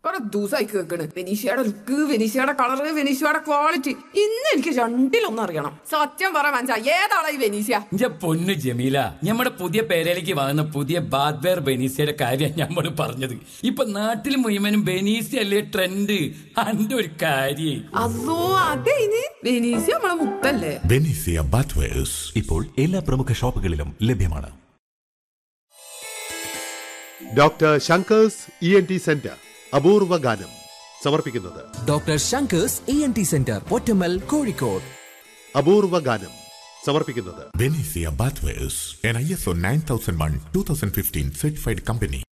കൊറേ ദിവസമായി കേൾക്കണ് വെനീഷയുടെ ലുക്ക് വെനീഷയുടെ കളറ് വെനീഷയുടെ ക്വാളിറ്റി ഇന്ന് എനിക്ക് രണ്ടിലൊന്നും അറിയണം സത്യം പറ മനസ്സാ ഏതാളാ ഈ വെനീഷ്യ ഇന്റെ പൊന്നു ജമീല നമ്മുടെ പുതിയ പേരയിലേക്ക് വാങ്ങുന്ന പുതിയ ബാദ്വേർ ബെനീസിയുടെ കാര്യം നമ്മൾ പറഞ്ഞത് ഇപ്പൊ നാട്ടിൽ മുഴുവനും ബെനീസി അല്ലേ ട്രെൻഡ് അന്റെ ഒരു കാര്യേ അതോ അതെ ഇനി വെനീഷ്യ നമ്മളെ മുത്തല്ലേ Benicia Bathwares. ഇപ്പോൾ എല്ലാ പ്രമുഖ ഷോപ്പുകളിലും ലഭ്യമാണ് doctor Shanker's E N T centre അപൂർവ ഗാനം സമർപ്പിക്കുന്നത് doctor Shanker's E N T centre Pottammal Kozhikode അപൂർവ ഗാനം സമർപ്പിക്കുന്നത് Benicia Bathwares. An ISO 9001 2015 certified company.